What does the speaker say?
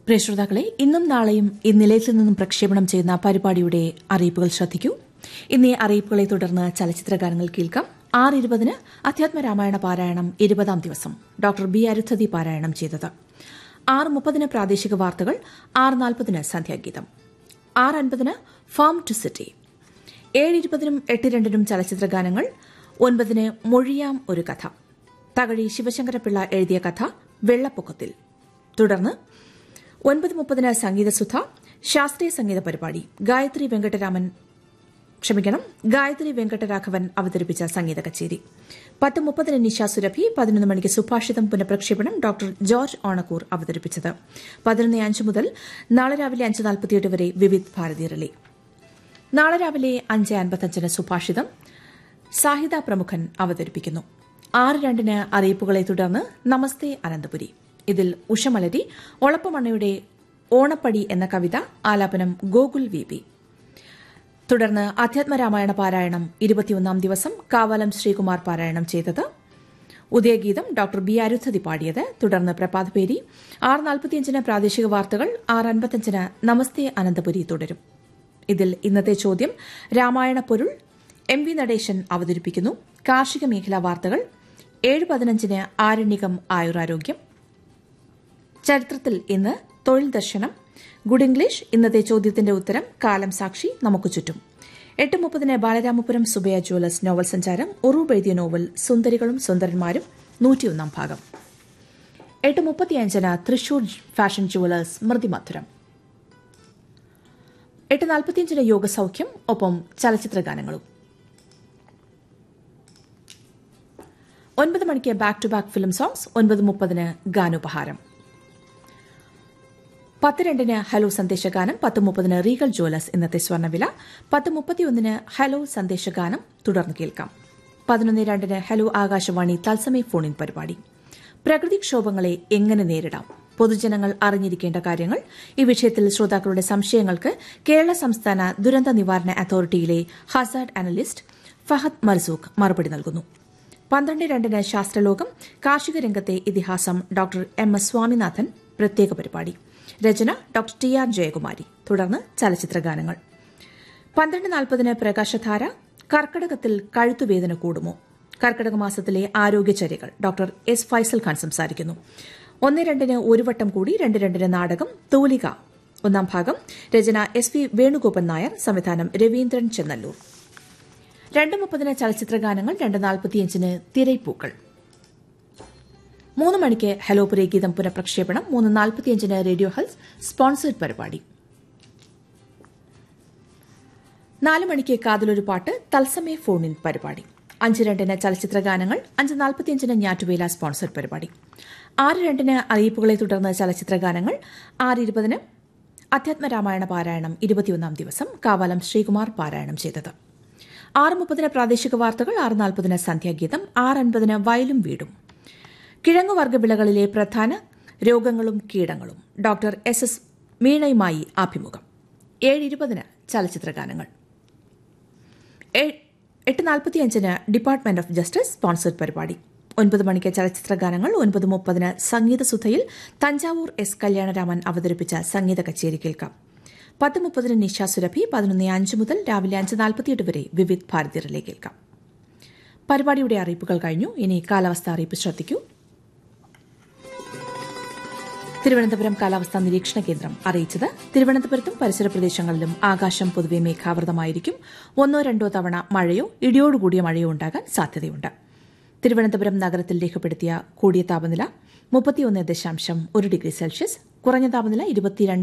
പ്രിയ ശ്രോതാക്കളെ ഇന്നും നാളെയും ഈ നിലയത്തിൽ നിന്നും പ്രക്ഷേപണം ചെയ്യുന്ന പരിപാടിയുടെ അറിയിപ്പുകൾ ശ്രദ്ധിക്കൂ ഇന്നീ അറിയിപ്പുകളെ തുടർന്ന് ചലച്ചിത്ര ഗാനങ്ങൾ കേൾക്കാം ആറ് ഇരുപതിന് അധ്യാത്മ രാമായണ പാരായണം ഇരുപതാം ദിവസം ഡോക്ടർ ബി അരുന്ധതി പാരായണം ചെയ്തത് ആറ് മുപ്പതിന് പ്രാദേശിക വാർത്തകൾ ആറ് നാൽപ്പതിന് സന്ധ്യാഗീതം ആറ് അൻപതിന് ഫാം ടു സിറ്റി ഏഴ് ഇരുപതിനും എട്ട് രണ്ടിനും ചലച്ചിത്ര ഗാനങ്ങൾ ഒൻപതിന് മൊഴിയാം ഒരു കഥ തകഴി ശിവശങ്കരപിള്ള എഴുതിയ കഥ വെള്ളപ്പൊക്കത്തിൽ തുടർന്ന് ഒൻപത് മുപ്പതിന് സംഗീതസുധ ശാസ്ത്രീയ സംഗീത പരിപാടി ഗായത്രി വെങ്കട്ടരാമൻ ക്ഷമിക്കണം ഗായത്രി വെങ്കട്ടരാഘവൻ അവതരിപ്പിച്ച സംഗീത കച്ചേരി പത്ത് മുപ്പതിന് നിശ സുരഭി പതിനൊന്ന് മണിക്ക് സുഭാഷിതം പുനഃപ്രക്ഷേപണം ഡോക്ടർ ജോർജ് ഓണക്കൂർ അവതരിപ്പിച്ചത് പതിനൊന്ന് അഞ്ച് മുതൽ നാളെ രാവിലെ അഞ്ച് നാൽപ്പത്തിയെട്ട് വരെ വിവിധ് ഭാരതി റിലേ നാളെ രാവിലെ അഞ്ച് അൻപത്തഞ്ചിന് സുഭാഷിതം സാഹിത പ്രമുഖൻ അവതരിപ്പിക്കുന്നു ആറ് രണ്ടിന് അറിയിപ്പുകളെ തുടർന്ന് നമസ്തേ അനന്തപുരി ഇതിൽ ഉഷമലരി ഒളപ്പമണ്ണയുടെ ഓണപ്പടി എന്ന കവിത ആലാപനം ഗോകുൽ വി പി തുടർന്ന് അധ്യാത്മരാമായണ പാരായണം ഇരുപത്തിയൊന്നാം ദിവസം കാവാലം ശ്രീകുമാർ പാരായണം ചെയ്തത് ഉദയഗീതം ഡോക്ടർ ബി അരുദ്ധതി പാടിയത് തുടർന്ന് പ്രഭാതപേരി ആറ് നാൽപ്പത്തിയഞ്ചിന് പ്രാദേശിക വാർത്തകൾ ആറ് അൻപത്തിയഞ്ചിന് നമസ്തേ അനന്തപുരി തുടരും ഇതിൽ ഇന്നത്തെ ചോദ്യം രാമായണ പൊരുൾ എം വി നടേശൻ അവതരിപ്പിക്കുന്നു കാർഷിക മേഖലാ വാർത്തകൾ ഏഴ് പതിനഞ്ചിന് ആരണ്യകം ആയുരാരോഗ്യം ചരിത്രത്തിൽ ഇന്ന് തൊഴിൽ ദർശനം ഗുഡ് ഇംഗ്ലീഷ് ഇന്നത്തെ ചോദ്യത്തിന്റെ ഉത്തരം കാലം സാക്ഷി നമുക്ക് ചുറ്റും എട്ട് മുപ്പതിന് ബാലരാമപുരം സുബയ ജ്വല്ലേഴ്സ് നോവൽ സഞ്ചാരം ഉറൂബ് എഴുതിയ നോവൽ സുന്ദരികളും സുന്ദരന്മാരും നൂറ്റിയൊന്നാം ഭാഗം എട്ട് മുപ്പത്തിയഞ്ചിന് തൃശൂർ ഫാഷൻ ജുവലേഴ്സ് സ്മൃതിമധുരം എട്ട് നാൽപ്പത്തിയഞ്ചിന് യോഗസൌഖ്യം ഒപ്പം ചലച്ചിത്ര ഗാനങ്ങളും ഒൻപത് മണിക്ക് back to back film songs ഒൻപത് മുപ്പതിന് ഗാനോപഹാരം പത്ത് രണ്ടിന് ഹലോ സന്ദേശഗാനം പത്ത് മുപ്പതിന് റീഗൽ ജ്വല്ലേഴ്സ് ഇന്നത്തെ സ്വർണ്ണവില പത്ത് മുപ്പത്തിയൊന്നിന് ഹലോ സന്ദേശഗാനം തുടർന്ന് കേൾക്കാം പതിനൊന്ന് രണ്ടിന് ഹലോ ആകാശവാണി തത്സമയ ഫോണിൻ പരിപാടി പ്രകൃതിക്ഷോഭങ്ങളെ എങ്ങനെ നേരിടാം പൊതുജനങ്ങൾ അറിഞ്ഞിരിക്കേണ്ട കാര്യങ്ങൾ ഈ വിഷയത്തിൽ ശ്രോതാക്കളുടെ സംശയങ്ങൾക്ക് കേരള സംസ്ഥാന ദുരന്ത നിവാരണ അതോറിറ്റിയിലെ ഹസാർഡ് അനലിസ്റ്റ് ഫഹദ് മർസൂഖ് മറുപടി നൽകുന്നു പന്ത്രണ്ട് രണ്ടിന് ശാസ്ത്രലോകം കാർഷിക രംഗത്തെ ഇതിഹാസം ഡോക്ടർ എം എസ് സ്വാമിനാഥൻ പ്രത്യേക പരിപാടി രചന ഡോക്ടർ ടി ആർ ജയകുമാരി തുടർന്ന് ചലച്ചിത്ര ഗാനങ്ങൾ പന്ത്രണ്ട് നാൽപ്പതിന് പ്രകാശധാര കർക്കടകത്തിൽ കഴുത്തുവേദന കൂടുമോ കർക്കടക മാസത്തിലെ ആരോഗ്യചര്യകൾ ഡോക്ടർ എസ് ഫൈസൽ ഖാൻ സംസാരിക്കുന്നു ഒന്ന് രണ്ടിന് ഒരു വട്ടം കൂടി രണ്ട് രണ്ടിന് നാടകം തൂലിക ഒന്നാം ഭാഗം രചന എസ് വി വേണുഗോപൻ നായർ സംവിധാനം രവീന്ദ്രൻ ചെന്നല്ലൂർ രണ്ട് മുപ്പതിന് ചലച്ചിത്ര ഗാനങ്ങൾ രണ്ട് നാൽപ്പത്തിയഞ്ചിന് തിരൈപ്പൂക്കൾ മൂന്ന് മണിക്ക് ഹലോ പുരേഗീതം പുനഃപ്രക്ഷേപണം മൂന്ന് നാൽപ്പത്തിയഞ്ചിന് റേഡിയോ ഹെൽത്ത് സ്പോൺസേഡ് പരിപാടി നാല് മണിക്ക് കാതിലൊരു പാട്ട് തത്സമയ ഫോണിൻ പരിപാടി അഞ്ച് രണ്ടിന് ചലച്ചിത്ര ഗാനങ്ങൾ അഞ്ച് നാൽപ്പത്തിയഞ്ചിന് ഞാറ്റുവേല സ്പോൺസർഡ് പരിപാടി ആറ് രണ്ടിന് അറിയിപ്പുകളെ തുടർന്ന് ചലച്ചിത്ര ഗാനങ്ങൾ ആറ് ഇരുപതിന് അധ്യാത്മരാമായണ പാരായണം ഇരുപത്തിയൊന്നാം ദിവസം കാവാലം ശ്രീകുമാർ പാരായണം ചെയ്തത് ആറ് മുപ്പതിന് പ്രാദേശിക വാർത്തകൾ ആറ് നാൽപ്പതിന് സന്ധ്യാഗീതം ആറ് അൻപതിന് വയലും വീടും കിഴങ്ങുവർഗ്ഗ വിളകളിലെ പ്രധാന രോഗങ്ങളും കീടങ്ങളും ഡോക്ടർ എസ് എസ് മീണയുമായി അഭിമുഖം ഏഴ് ഇരുപതിന് ചലച്ചിത്ര ഗാനങ്ങൾ എട്ട് നാൽപ്പത്തിയഞ്ചിന് ഡിപ്പാർട്ട്മെന്റ് ഓഫ് ജസ്റ്റിസ് സ്പോൺസർഡ് പരിപാടി ഒൻപത് മണിക്ക് ചലച്ചിത്ര ഗാനങ്ങൾ ഒൻപത് മുപ്പതിന് സംഗീതസുധയിൽ തഞ്ചാവൂർ എസ് കല്യാണരാമൻ അവതരിപ്പിച്ച സംഗീത കച്ചേരി കേൾക്കാം പത്ത് മുപ്പതിന് നിശ സുരഭി പതിനൊന്ന് അഞ്ച് മുതൽ രാവിലെ അഞ്ച് നാൽപ്പത്തിയെട്ട് വരെ വിവിധ് ഭാരതി റിലേ കേൾക്കാം പരിപാടിയുടെ അറിയിപ്പുകൾ കഴിഞ്ഞു ഇനി കാലാവസ്ഥ അറിയിപ്പ് ശ്രദ്ധിക്കൂ തിരുവനന്തപുരം കാലാവസ്ഥാ നിരീക്ഷണ കേന്ദ്രം അറിയിച്ചത് തിരുവനന്തപുരത്തും പരിസര പ്രദേശങ്ങളിലും ആകാശം പൊതുവെ മേഘാവൃതമായിരിക്കും ഒന്നോ രണ്ടോ തവണ മഴയോ ഇടിയോടുകൂടിയ മഴയോ ഉണ്ടാകാൻ സാധ്യതയുണ്ട് തിരുവനന്തപുരം നഗരത്തിൽ രേഖപ്പെടുത്തിയ കൂടിയ താപനില മുപ്പത്തിയൊന്ന് ദശാംശം ഒരു ഡിഗ്രി സെൽഷ്യസ് കുറഞ്ഞ താപനില ഇരുപത്തിരണ്ട്